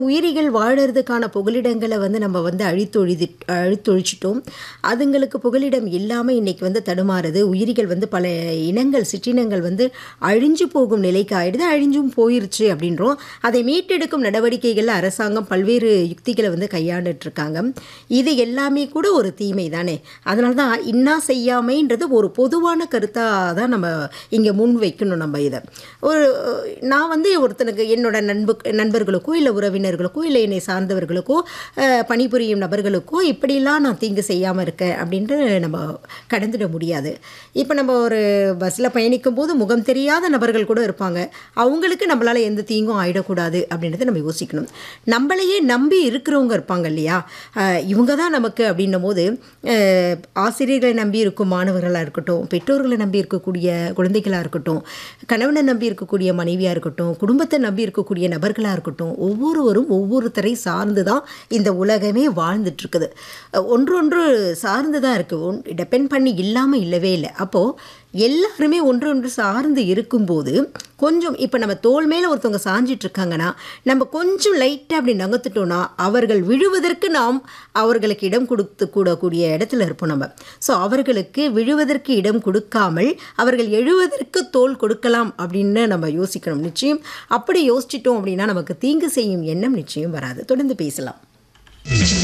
உயிரிகள் வாழறதுக்கான புகலிடங்களை வந்து நம்ம வந்து அழித்தொழிது அழித்தொழிச்சிட்டோம் அதுங்களுக்கு புகலிடம் இல்லாமல் இன்னைக்கு வந்து தடுமாறுது உயிரிகள் வந்து பல இனங்கள் சிற்றினங்கள் வந்து அழிஞ்சு போகும் நிலைக்கு ஆயிடுது அழிஞ்சும் போயிருச்சு அப்படின்றோம் அதை மீட்டெடுக்கும் நடவடிக்கைகளில் அரசாங்கம் பல்வேறு யுக்திகளை வந்து கையாண்டுட்டு இருக்காங்க இது எல்லாமே கூட ஒரு தீமை தானே அதனால தான் இன்னா செய்யாமைன்றது ஒரு பொதுவான கருத்தாக தான் நம்ம இங்கே முன் வைக்கணும் நம்ம இதை ஒரு நான் வந்து ஒருத்தனுக்கு என்னோட நண்பு நண்பர்களுக்கோ இல்லை உறவினர்களுக்கோ இல்லை என்னை சார்ந்தவர்களுக்கோ அஹ், பணிபுரியும் நபர்களுக்கோ இப்படிலாம் நான் தீங்கு செய்யாமல் இருக்கேன் அப்படின்ட்டு நம்ம கடந்துட முடியாது இப்போ நம்ம ஒரு பஸ்ஸில் பயணிக்கும் போது முகம் தெரியாத நபர்கள் கூட இருப்பாங்க அவங்களுக்கு நம்மளால் எந்த தீங்கும் ஆயிடக்கூடாது அப்படின்றத நம்ம யோசிக்கணும் நம்மளையே நம்பி இருக்கிறவங்க இருப்பாங்க இல்லையா அஹ், இவங்க தான் நமக்கு அப்படின்னும் போது அஹ், ஆசிரியர்களை நம்பி இருக்கும் மாணவர்களாக இருக்கட்டும் பெற்றோர்களை நம்பி இருக்கக்கூடிய குழந்தைகளாக இருக்கட்டும் கணவனை நம்பி இருக்கக்கூடிய மனைவியாக இருக்கட்டும் குடும்பத்தை நம்பி இருக்கக்கூடிய நபர்களாக இருக்கட்டும் ஒவ்வொருவரும் ஒவ்வொருத்தரை சார்ந்து தான் இந்த உலகமே வாழ்ந்துட்டு இருக்குது அஹ், ஒன்றொன்று சார்ந்து தான் இருக்குது ஒன் டிபெண்ட் பண்ணி இல்லாமல் இல்லவே இல்லை அப்போது எல்லாருமே ஒன்றொன்று சார்ந்து இருக்கும்போது கொஞ்சம் இப்போ நம்ம தோல் மேலே ஒருத்தவங்க சாஞ்சிட்டு இருக்காங்கன்னா நம்ம கொஞ்சம் லைட்டாக அப்படி நகர்த்துட்டோம்னா அவர்கள் விழுவதற்கு நாம் அவர்களுக்கு இடம் கொடுத்து கூடக்கூடிய இடத்துல இருப்போம் நம்ம ஸோ அவர்களுக்கு விழுவதற்கு இடம் கொடுக்காமல் அவர்கள் எழுவதற்கு தோல் கொடுக்கலாம் அப்படின்னு நம்ம யோசிக்கணும் நிச்சயம் அப்படி யோசிச்சிட்டோம் அப்படின்னா நமக்கு தீங்கு செய்யும் எண்ணம் நிச்சயம் வராது தொடர்ந்து பேசலாம்